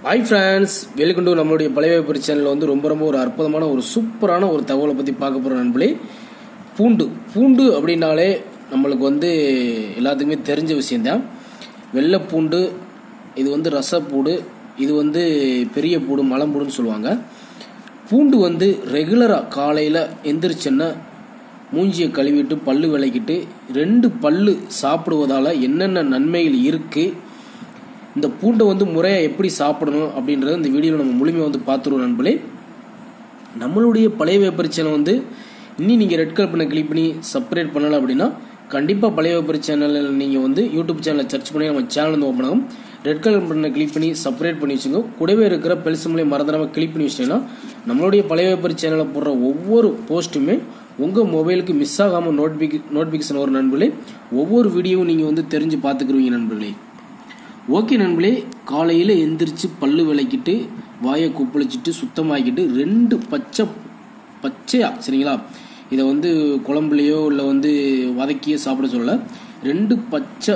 hi friends welcome to நம்மளுடைய பழைய paper சேனலில் வந்து ரொம்ப ரொம்ப ஒரு அற்புதமான ஒரு சூப்பரான ஒரு தகவலை பற்றி பார்க்க போகிறோம் நண்பர்களே பூண்டு பூண்டு அப்படின்னாலே நம்மளுக்கு வந்து எல்லாத்துக்குமே தெரிஞ்ச விஷயந்தான் வெள்ளைப்பூண்டு இது வந்து ரசப்பூடு இது வந்து பெரிய பூடு மலம்பூடுன்னு சொல்லுவாங்க பூண்டு வந்து ரெகுலராக காலையில் எந்திரிச்சேன்னா மூஞ்சியை கழுவிட்டு பல்லு விளக்கிட்டு ரெண்டு பல்லு சாப்பிடுவதால் என்னென்ன நன்மைகள் இருக்குது இந்த பூண்டை வந்து முறையாக எப்படி சாப்பிடணும் அப்படின்றத இந்த வீடியோவில் நம்ம முழுமையாக வந்து பார்த்துருவோம் நண்பர்களே நம்மளுடைய பழைய வேப்பர் சேனல் வந்து இன்னி நீங்கள் ரெட் கலர் பண்ண கிளிக் பண்ணி சப்ஸ்கிரைப் பண்ணலை அப்படின்னா கண்டிப்பாக பழைய வேப்பர் சேனலில் நீங்கள் வந்து யூடியூப் சேனலை சர்ச் பண்ணி நம்ம சேனல் வந்து ஓப்பன் ஆகும் ரெட் கலர் பண்ண கிளிக் பண்ணி சப்ஸ்கிரைப் பண்ணி வச்சுங்க கூடவே இருக்கிற பெல்சம்லையும் மறந்துடாமல் கிளிக் பண்ணி வச்சிட்டீங்கன்னா நம்மளுடைய பழைய வேப்பர் சேனலில் போடுற ஒவ்வொரு போஸ்ட்டுமே உங்கள் மொபைலுக்கு மிஸ் ஆகாமல் நோட்டிஃபிகே நோட்டிஃபிகேஷன் வரும் நண்பர்களே ஒவ்வொரு வீடியோவும் நீங்கள் வந்து தெரிஞ்சு பார்த்துக்குருவீங்க நண்பர்களே ஓகே நண்பர்களே காலையில் எந்திரிச்சு பல்லு விளக்கிட்டு வாயை குப்பளிச்சிட்டு சுத்தமாக்கிட்டு ரெண்டு பச்சை பச்சையா சரிங்களா இதை வந்து குழம்புலையோ இல்லை வந்து வதக்கியோ சாப்பிட சொல்லல ரெண்டு பச்சை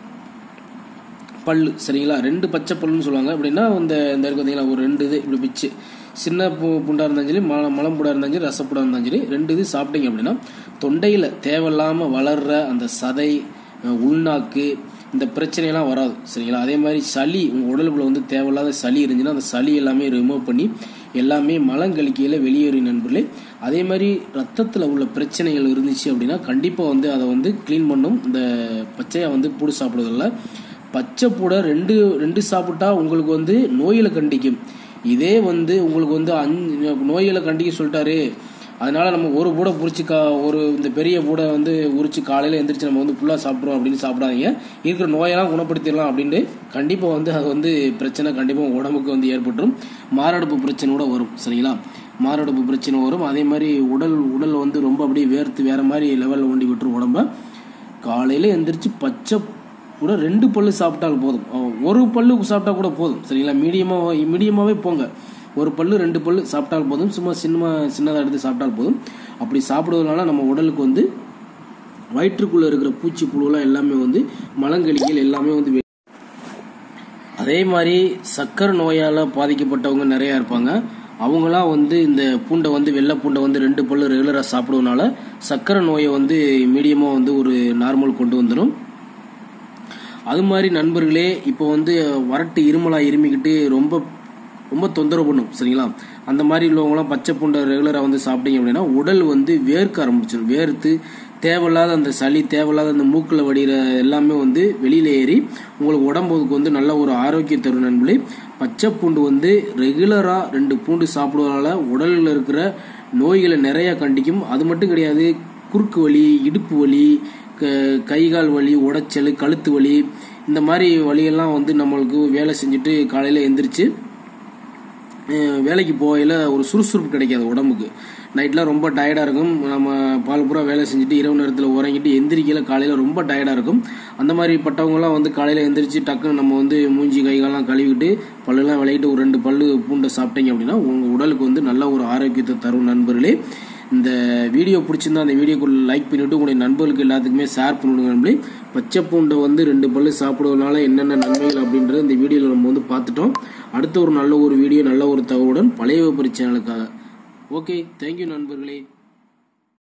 பல்லு சரிங்களா ரெண்டு பச்சை பல்லுன்னு சொல்லுவாங்க அப்படின்னா இந்த இந்த இருக்கு பார்த்தீங்களா ஒரு ரெண்டு இது இப்படி பிச்சு சின்ன பூ புண்டாக இருந்தாலும் சரி மல மலம்புடாக இருந்தாலும் சரி ரசப்புடாக இருந்தாலும் சரி ரெண்டு இது சாப்பிட்டீங்க அப்படின்னா தொண்டையில் தேவையில்லாமல் வளர்ற அந்த சதை அஹ், உள்நாக்கு இந்த பிரச்சனையெல்லாம் வராது சரிங்களா அதே மாதிரி சளி உங்கள் உடலுக்குள்ள வந்து தேவையில்லாத சளி இருந்துச்சுன்னா அந்த சளி எல்லாமே ரிமூவ் பண்ணி எல்லாமே மலங்கழிக்கையில் வெளியேறி நண்பர்களே அதே மாதிரி ரத்தத்தில் உள்ள பிரச்சனைகள் இருந்துச்சு அப்படின்னா கண்டிப்பாக வந்து அதை வந்து க்ளீன் பண்ணும் இந்த பச்சையாக வந்து பூடு சாப்பிடுறதில்ல பச்சை பூடை ரெண்டு ரெண்டு சாப்பிட்டா உங்களுக்கு வந்து நோயில் கண்டிக்கும் இதே வந்து உங்களுக்கு வந்து அஞ்சு நோய்களை கண்டிக்க சொல்லிட்டாரு அதனால நம்ம ஒரு பூடை புரிச்சு கா ஒரு இந்த பெரிய பூடை வந்து உரிச்சு காலையில் எந்திரிச்சு நம்ம வந்து ஃபுல்லாக சாப்பிட்றோம் அப்படின்னு சாப்பிடாதீங்க இருக்கிற நோயெல்லாம் குணப்படுத்திடலாம் அப்படின்ட்டு கண்டிப்பாக வந்து அது வந்து பிரச்சனை கண்டிப்பாக உடம்புக்கு வந்து ஏற்பட்டுரும் மாரடைப்பு பிரச்சனை கூட வரும் சரிங்களா மாரடைப்பு பிரச்சனை வரும் அதே மாதிரி உடல் உடல் வந்து ரொம்ப அப்படியே வேர்த்து வேற மாதிரி லெவலில் ஒண்டி விட்டுரும் உடம்ப காலையில் எந்திரிச்சு பச்சை கூட ரெண்டு பல்லு சாப்பிட்டால் போதும் அஹ் ஒரு பல்லு சாப்பிட்டா கூட போதும் சரிங்களா மீடியமாக மீடியமாகவே போங்க ஒரு பல்லு ரெண்டு பல்லு சாப்பிட்டால் போதும் சும்மா சின்ன சின்னதாக எடுத்து சாப்பிட்டால் போதும் அப்படி சாப்பிடுவதனால நம்ம உடலுக்கு வந்து வயிற்றுக்குள்ளே இருக்கிற பூச்சி புழுலாம் எல்லாமே வந்து மலங்கழிகள் எல்லாமே வந்து வெ- அதே மாதிரி சக்கரை நோயால் பாதிக்கப்பட்டவங்க நிறையா இருப்பாங்க அவங்களாம் வந்து இந்த பூண்டை வந்து வெள்ளை பூண்டை வந்து ரெண்டு பல்லு ரெகுலராக சாப்பிடுவதனால சக்கரை நோயை வந்து மீடியமாக வந்து ஒரு நார்மல் கொண்டு வந்துடும் அது மாதிரி நண்பர்களே இப்போ வந்து வறட்டு இருமலாக இருமிக்கிட்டு ரொம்ப ரொம்ப தொந்தரவு பண்ணும் சரிங்களா அந்த மாதிரி உள்ளவங்களாம் பச்சை பூண்டை ரெகுலராக வந்து சாப்பிட்டீங்க அப்படின்னா உடல் வந்து வேர்க்க ஆரம்பிச்சிடும் வேர்த்து தேவையில்லாத அந்த சளி தேவையில்லாத அந்த மூக்கில் வடிகிற எல்லாமே வந்து வெளியில் ஏறி உங்களுக்கு உடம்புக்கு வந்து நல்ல ஒரு ஆரோக்கியம் தரும் நண்பர்களே பச்சை பூண்டு வந்து ரெகுலராக ரெண்டு பூண்டு சாப்பிடுவதால உடலில் இருக்கிற நோய்களை நிறைய கண்டிக்கும் அது மட்டும் கிடையாது குறுக்கு வலி இடுப்பு வலி க- கை கால் வலி உடைச்சல் கழுத்து வலி இந்த மாதிரி வலியெல்லாம் வந்து நம்மளுக்கு வேலை செஞ்சுட்டு காலையில் எந்திரிச்சு அஹ் வேலைக்கு போகையில் ஒரு சுறுசுறுப்பு கிடைக்காது உடம்புக்கு நைட்லாம் ரொம்ப டயர்டாக இருக்கும் நம்ம பால் பூரா வேலை செஞ்சுட்டு இரவு நேரத்தில் உறங்கிட்டு எந்திரிக்கையில் காலையில் ரொம்ப டயர்டாக இருக்கும் அந்த மாதிரி பட்டவங்கலாம் வந்து காலையில் எந்திரிச்சு டக்குன்னு நம்ம வந்து மூஞ்சி கைகாலாம் கழுவிட்டு பல்லுலாம் விளையிட்டு ஒரு ரெண்டு பல்லு பூண்டை சாப்பிட்டீங்க அப்படின்னா உங்கள் உடலுக்கு வந்து நல்ல ஒரு ஆரோக்கியத்தை தரும் நண்பர்களே இந்த வீடியோ பிடிச்சிருந்தா அந்த வீடியோக்குள்ள லைக் பண்ணிவிட்டு உங்களுடைய நண்பர்களுக்கு எல்லாத்துக்குமே ஷேர் பண்ணிவிடுங்க நண்பர்களே பச்சை பூண்டை வந்து ரெண்டு பல்லு சாப்பிடுவதனால என்னென்ன நன்மைகள் அப்படின்றத இந்த வீடியோவில் நம்ம வந்து பார்த்துட்டோம் அடுத்த ஒரு நல்ல ஒரு வீடியோ நல்ல ஒரு தகவலுடன் பழைய விபரி சேனலுக்காக ஓகே தேங்க்யூ நண்பர்களே